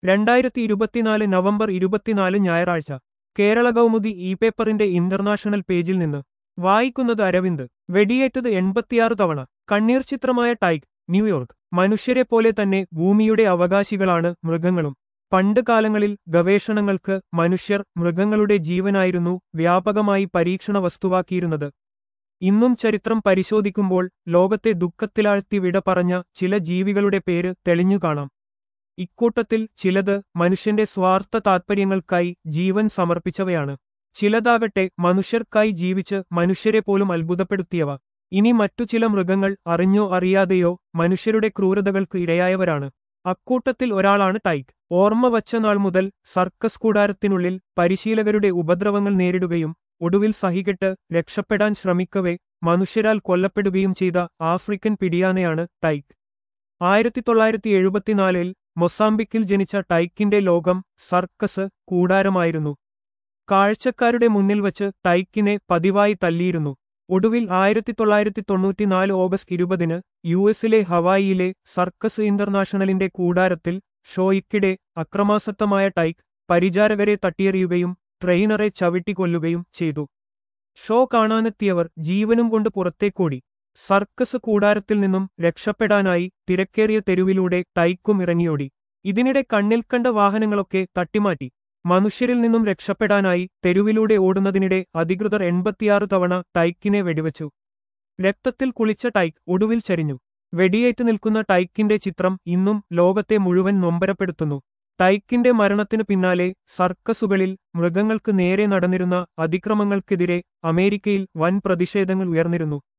രണ്ടായിരത്തി ഇരുപത്തിനാല് നവംബർ ഇരുപത്തിനാല് ഞായറാഴ്ച കേരള കൗമുദി ഇ പേപ്പറിന്റെ ഇന്റർനാഷണൽ പേജിൽ നിന്ന് വായിക്കുന്നത് അരവിന്ദ് വെടിയേറ്റത് എൺപത്തിയാറ് തവണ കണ്ണീർ ചിത്രമായ ടൈഗ് ന്യൂയോർക്ക് മനുഷ്യരെ പോലെ തന്നെ ഭൂമിയുടെ അവകാശികളാണ് മൃഗങ്ങളും പണ്ട് കാലങ്ങളിൽ ഗവേഷണങ്ങൾക്ക് മനുഷ്യർ മൃഗങ്ങളുടെ ജീവനായിരുന്നു വ്യാപകമായി പരീക്ഷണ വസ്തുവാക്കിയിരുന്നത് ഇന്നും ചരിത്രം പരിശോധിക്കുമ്പോൾ ലോകത്തെ ദുഃഖത്തിലാഴ്ത്തി വിട പറഞ്ഞ ചില ജീവികളുടെ പേര് തെളിഞ്ഞു കാണാം ഇക്കൂട്ടത്തിൽ ചിലത് മനുഷ്യന്റെ സ്വാർത്ഥ താത്പര്യങ്ങൾക്കായി ജീവൻ സമർപ്പിച്ചവയാണ് ചിലതാകട്ടെ മനുഷ്യർക്കായി ജീവിച്ച് മനുഷ്യരെ പോലും അത്ഭുതപ്പെടുത്തിയവ ഇനി മറ്റു ചില മൃഗങ്ങൾ അറിഞ്ഞോ അറിയാതെയോ മനുഷ്യരുടെ ക്രൂരതകൾക്ക് ഇരയായവരാണ് അക്കൂട്ടത്തിൽ ഒരാളാണ് ടൈഗ് ഓർമ്മ വച്ച നാൾ മുതൽ സർക്കസ് കൂടാരത്തിനുള്ളിൽ പരിശീലകരുടെ ഉപദ്രവങ്ങൾ നേരിടുകയും ഒടുവിൽ സഹികെട്ട് രക്ഷപ്പെടാൻ ശ്രമിക്കവേ മനുഷ്യരാൽ കൊല്ലപ്പെടുകയും ചെയ്ത ആഫ്രിക്കൻ പിടിയാനയാണ് ടൈഗ് ആയിരത്തി തൊള്ളായിരത്തി എഴുപത്തിനാലിൽ മൊസാംബിക്കിൽ ജനിച്ച ടൈക്കിന്റെ ലോകം സർക്കസ് കൂടാരമായിരുന്നു കാഴ്ചക്കാരുടെ മുന്നിൽ വച്ച് ടൈക്കിനെ പതിവായി തല്ലിയിരുന്നു ഒടുവിൽ ആയിരത്തി തൊള്ളായിരത്തി തൊണ്ണൂറ്റിനാല് ഓഗസ്റ്റ് ഇരുപതിന് യു എസിലെ ഹവായിയിലെ സർക്കസ് ഇന്റർനാഷണലിന്റെ കൂടാരത്തിൽ ഷോയ്ക്കിടെ അക്രമാസക്തമായ ടൈക്ക് പരിചാരകരെ തട്ടിയെറിയുകയും ട്രെയിനറെ ചവിട്ടിക്കൊല്ലുകയും ചെയ്തു ഷോ കാണാനെത്തിയവർ ജീവനും കൊണ്ട് പുറത്തേക്കോടി സർക്കസ് കൂടാരത്തിൽ നിന്നും രക്ഷപ്പെടാനായി തിരക്കേറിയ തെരുവിലൂടെ ടൈക്കും ഇറങ്ങിയോടി ഇതിനിടെ കണ്ണിൽ കണ്ട വാഹനങ്ങളൊക്കെ തട്ടിമാറ്റി മനുഷ്യരിൽ നിന്നും രക്ഷപ്പെടാനായി തെരുവിലൂടെ ഓടുന്നതിനിടെ അധികൃതർ എൺപത്തിയാറ് തവണ ടൈക്കിനെ വെടിവച്ചു രക്തത്തിൽ കുളിച്ച ടൈക്ക് ഒടുവിൽ ചരിഞ്ഞു വെടിയേറ്റ് നിൽക്കുന്ന ടൈക്കിന്റെ ചിത്രം ഇന്നും ലോകത്തെ മുഴുവൻ നൊമ്പരപ്പെടുത്തുന്നു ടൈക്കിന്റെ മരണത്തിനു പിന്നാലെ സർക്കസുകളിൽ മൃഗങ്ങൾക്ക് നേരെ നടന്നിരുന്ന അതിക്രമങ്ങൾക്കെതിരെ അമേരിക്കയിൽ വൻ പ്രതിഷേധങ്ങൾ ഉയർന്നിരുന്നു